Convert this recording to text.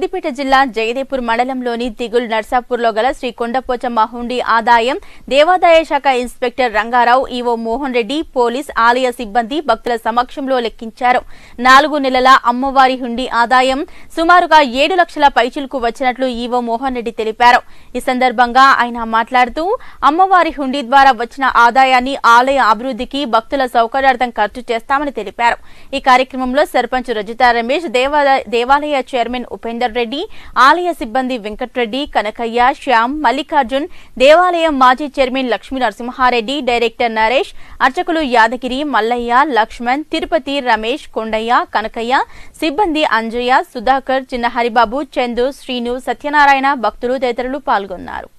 సిద్దిపేట జిల్లా జయదేపూర్ మండలంలోని దిగుల్ నర్సాపూర్లో గల శ్రీ కొండపోచమ్మ హుండీ ఆదాయం దేవాదాయ శాఖ inspector Ranga Rao EO Mohan Reddy police ఆలయ సిబ్బంది భక్తుల సమక్షంలో లెక్కించారు నాలుగు నెలల అమ్మవారి హుండీ ఆదాయం సుమారుగా ఏడు లక్షల పైచిలకు వచ్చినట్లు ఈవో మోహన్ రెడ్డి తెలిపారు ఈ సందర్భంగా ఆయన మాట్లాడుతూ అమ్మవారి హుండీ ద్వారా వచ్చిన ఆదాయాన్ని ఆలయ అభివృద్ధికి భక్తుల సౌకర్యార్థం ఖర్చు చేస్తామని తెలిపారు ఈ కార్యక్రమంలో సర్పంచ్ రజితా రమేష్ దేవాలయ దేవాలయ చైర్మన్ ఉపేందర్ రెడ్డి ఆలయ సిబ్బంది వెంకట్రెడ్డి కనకయ్య శ్యామ్ మల్లికార్జున్ దేవాలయం మాజీ చైర్మన్ లక్ష్మీ నరసింహారెడ్డి డైరెక్టర్ నరేష్ అర్చకులు యాదగిరి మల్లయ్య లక్ష్మణ్ తిరుపతి రమేష్ కొండయ్య కనకయ్య సిబ్బంది అంజయ్య సుధాకర్ చిన్న హరిబాబు చందు శ్రీను సత్యనారాయణ భక్తులు తదితరులు పాల్గొన్నారు